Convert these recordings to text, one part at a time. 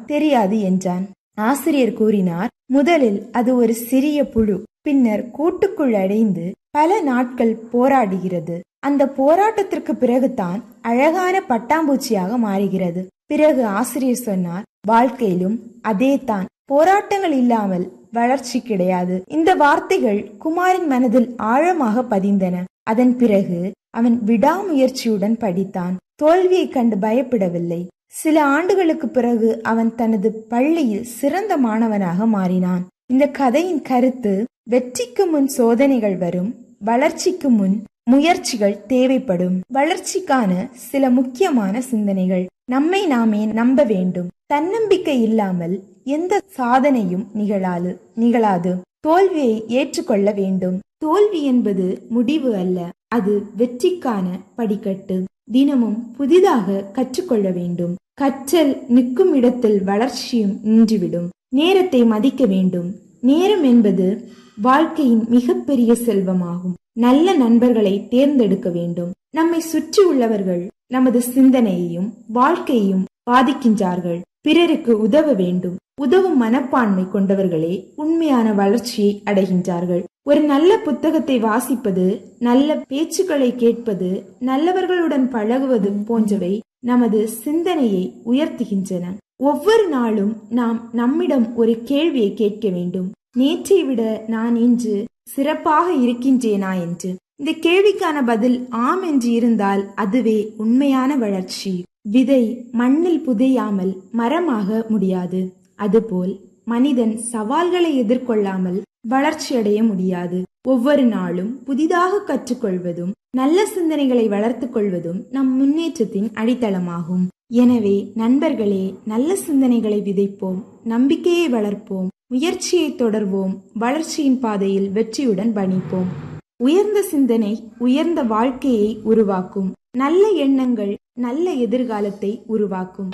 தெரியாது என்றான் ஆசிரியர் கூறினார் முதலில் அது ஒரு சிறிய புழு பின்னர் கூட்டுக்குள் அடைந்து பல நாட்கள் போராடுகிறது அந்த போராட்டத்திற்கு பிறகுதான் அழகான பட்டாம்பூச்சியாக மாறுகிறது பிறகு ஆசிரியர் சொன்னார் வாழ்க்கையிலும் அதே தான் போராட்டங்கள் இல்லாமல் வளர்ச்சி கிடையாது இந்த வார்த்தைகள் குமாரின் மனதில் ஆழமாக பதிந்தன அதன் பிறகு அவன் விடாமுயற்சியுடன் படித்தான் தோல்வியை கண்டு பயப்படவில்லை சில ஆண்டுகளுக்கு பிறகு அவன் தனது பள்ளியில் சிறந்த மாணவனாக மாறினான் இந்த கதையின் கருத்து வெற்றிக்கு முன் சோதனைகள் வரும் வளர்ச்சிக்கு முன் முயற்சிகள் தேவைப்படும் வளர்ச்சிக்கான சில முக்கியமான சிந்தனைகள் நம்மை நாமே நம்ப வேண்டும் தன்னம்பிக்கை இல்லாமல் எந்த சாதனையும் நிகழாது நிகழாது தோல்வியை ஏற்றுக்கொள்ள வேண்டும் தோல்வி என்பது முடிவு அல்ல அது வெற்றிக்கான படிக்கட்டு தினமும் புதிதாக கற்றுக்கொள்ள வேண்டும் கற்றல் நிற்கும் இடத்தில் வளர்ச்சியும் நின்றுவிடும் நேரத்தை மதிக்க வேண்டும் நேரம் என்பது வாழ்க்கையின் மிகப்பெரிய செல்வமாகும் நல்ல நண்பர்களை தேர்ந்தெடுக்க வேண்டும் நம்மை சுற்றி உள்ளவர்கள் நமது சிந்தனையையும் வாழ்க்கையையும் பாதிக்கின்றார்கள் பிறருக்கு உதவ வேண்டும் உதவும் மனப்பான்மை கொண்டவர்களே உண்மையான வளர்ச்சியை அடைகின்றார்கள் ஒரு நல்ல புத்தகத்தை வாசிப்பது நல்ல பேச்சுக்களை கேட்பது நல்லவர்களுடன் பழகுவது போன்றவை நமது சிந்தனையை உயர்த்துகின்றன ஒவ்வொரு நாளும் நாம் நம்மிடம் ஒரு கேள்வியை கேட்க வேண்டும் நேற்றை விட நான் இன்று சிறப்பாக இருக்கின்றேனா என்று இந்த கேள்விக்கான பதில் ஆம் என்று இருந்தால் அதுவே உண்மையான வளர்ச்சி விதை மண்ணில் புதையாமல் மரமாக முடியாது அதுபோல் மனிதன் சவால்களை எதிர்கொள்ளாமல் வளர்ச்சியடைய முடியாது ஒவ்வொரு நாளும் புதிதாக கற்றுக்கொள்வதும் நல்ல சிந்தனைகளை வளர்த்துக் கொள்வதும் நம் முன்னேற்றத்தின் அடித்தளமாகும் எனவே நண்பர்களே நல்ல சிந்தனைகளை விதைப்போம் நம்பிக்கையை வளர்ப்போம் முயற்சியை தொடர்வோம் வளர்ச்சியின் பாதையில் வெற்றியுடன் பணிப்போம் உயர்ந்த சிந்தனை உயர்ந்த வாழ்க்கையை உருவாக்கும் நல்ல எண்ணங்கள் நல்ல எதிர்காலத்தை உருவாக்கும்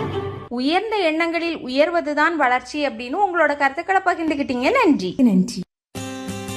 உயர்ந்த எண்ணங்களில் உயர்வதுதான் வளர்ச்சி அப்படின்னு உங்களோட கருத்துக்களை பகிர்ந்துக்கிட்டீங்க நன்றி நன்றி